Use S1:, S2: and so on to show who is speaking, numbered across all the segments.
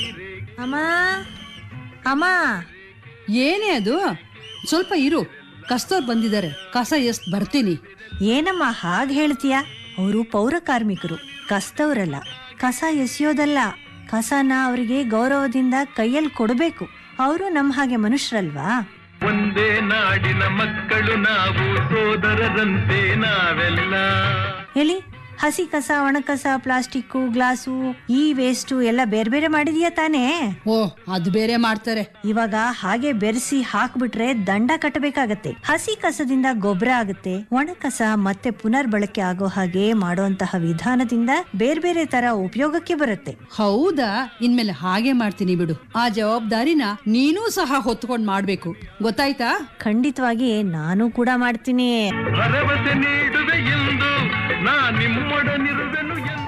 S1: ಅಮ್ಮ ಅಮ್ಮ
S2: ಏನೇ ಅದು ಸ್ವಲ್ಪ ಇರು ಕಸ್ತೋರ್ ಬಂದಿದ್ದಾರೆ ಕಸ ಎಷ್ಟ್ ಬರ್ತೀನಿ
S1: ಏನಮ್ಮ ಹಾಗೆ ಹೇಳ್ತೀಯ ಅವರು ಪೌರ ಕಾರ್ಮಿಕರು ಕಸ್ತವ್ರಲ್ಲ ಕಸ ಎಸೆಯೋದಲ್ಲ ಕಸನ ಅವರಿಗೆ ಗೌರವದಿಂದ ಕೈಯಲ್ಲಿ ಕೊಡಬೇಕು ಅವರು ನಮ್ಮ ಹಾಗೆ ಮನುಷ್ಯರಲ್ವಾ
S3: ಒಂದೇ ನಾಡಿನ ಮಕ್ಕಳು ನಾವು ಸೋದರರಂತೆ ನಾವೆಲ್ಲ
S1: ಹೇಳಿ ಹಸಿ ಕಸ ಒಣ ಕಸ ಪ್ಲಾಸ್ಟಿಕ್ಕು ಗ್ಲಾಸು ಈ ವೇಸ್ಟು ಎಲ್ಲ ಬೇರೆ ಬೇರೆ ಮಾಡಿದೀಯಾ ತಾನೇ
S2: ಓ ಅದು ಬೇರೆ ಮಾಡ್ತಾರೆ
S1: ಇವಾಗ ಹಾಗೆ ಬೆರೆಸಿ ಹಾಕ್ಬಿಟ್ರೆ ದಂಡ ಕಟ್ಟಬೇಕಾಗತ್ತೆ ಹಸಿ ಕಸದಿಂದ ಗೊಬ್ಬರ ಆಗುತ್ತೆ ಒಣ ಕಸ ಮತ್ತೆ ಪುನರ್ಬಳಕೆ ಆಗೋ ಹಾಗೆ ಮಾಡುವಂತಹ ವಿಧಾನದಿಂದ ಬೇರೆ ಬೇರೆ ತರ ಉಪಯೋಗಕ್ಕೆ ಬರುತ್ತೆ
S2: ಹೌದಾ ಇನ್ಮೇಲೆ ಹಾಗೆ ಮಾಡ್ತೀನಿ ಬಿಡು ಆ ಜವಾಬ್ದಾರಿನ ನೀನೂ ಸಹ ಹೊತ್ಕೊಂಡ್ ಮಾಡ್ಬೇಕು ಗೊತ್ತಾಯ್ತಾ
S1: ಖಂಡಿತವಾಗಿ ನಾನು ಕೂಡ ಮಾಡ್ತೀನಿ
S3: ಭರವಸೆ ನೀಡುವೆ ಎಂದು ನಾ ನಿಮ್ಮೊಡನಿರುವೆನು ಎಂದು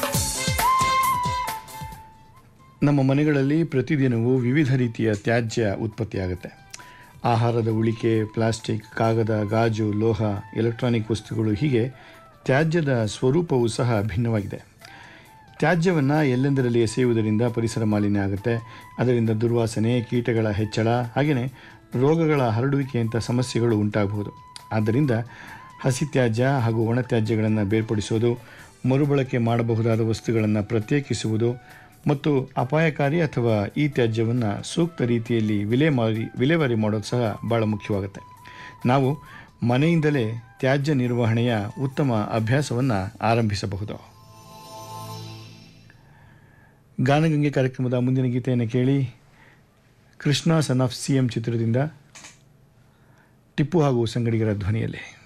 S4: ನಮ್ಮ ಮನೆಗಳಲ್ಲಿ ಪ್ರತಿದಿನವೂ ವಿವಿಧ ರೀತಿಯ ತ್ಯಾಜ್ಯ ಉತ್ಪತ್ತಿಯಾಗುತ್ತೆ ಆಹಾರದ ಉಳಿಕೆ ಪ್ಲಾಸ್ಟಿಕ್ ಕಾಗದ ಗಾಜು ಲೋಹ ಎಲೆಕ್ಟ್ರಾನಿಕ್ ವಸ್ತುಗಳು ಹೀಗೆ ತ್ಯಾಜ್ಯದ ಸ್ವರೂಪವೂ ಸಹ ಭಿನ್ನವಾಗಿದೆ ತ್ಯಾಜ್ಯವನ್ನು ಎಲ್ಲೆಂದರಲ್ಲಿ ಎಸೆಯುವುದರಿಂದ ಪರಿಸರ ಮಾಲಿನ್ಯ ಆಗುತ್ತೆ ಅದರಿಂದ ದುರ್ವಾಸನೆ ಕೀಟಗಳ ಹೆಚ್ಚಳ ಹಾಗೆಯೇ ರೋಗಗಳ ಹರಡುವಿಕೆಯಂಥ ಸಮಸ್ಯೆಗಳು ಉಂಟಾಗಬಹುದು ಆದ್ದರಿಂದ ಹಸಿ ತ್ಯಾಜ್ಯ ಹಾಗೂ ಒಣ ತ್ಯಾಜ್ಯಗಳನ್ನು ಬೇರ್ಪಡಿಸೋದು ಮರುಬಳಕೆ ಮಾಡಬಹುದಾದ ವಸ್ತುಗಳನ್ನು ಪ್ರತ್ಯೇಕಿಸುವುದು ಮತ್ತು ಅಪಾಯಕಾರಿ ಅಥವಾ ಈ ತ್ಯಾಜ್ಯವನ್ನು ಸೂಕ್ತ ರೀತಿಯಲ್ಲಿ ವಿಲೇಮಾರಿ ವಿಲೇವಾರಿ ಮಾಡೋದು ಸಹ ಭಾಳ ಮುಖ್ಯವಾಗುತ್ತೆ ನಾವು ಮನೆಯಿಂದಲೇ ತ್ಯಾಜ್ಯ ನಿರ್ವಹಣೆಯ ಉತ್ತಮ ಅಭ್ಯಾಸವನ್ನು ಆರಂಭಿಸಬಹುದು ಗಾನಗಂಗೆ ಕಾರ್ಯಕ್ರಮದ ಮುಂದಿನ ಗೀತೆಯನ್ನು ಕೇಳಿ Krishna son of C M ಚಿತ್ರದಿಂದ ಟಿಪ್ಪು ಹಾಗೂ ಸಂಗಡಿಗರ ಧ್ವನಿಯಲ್ಲಿ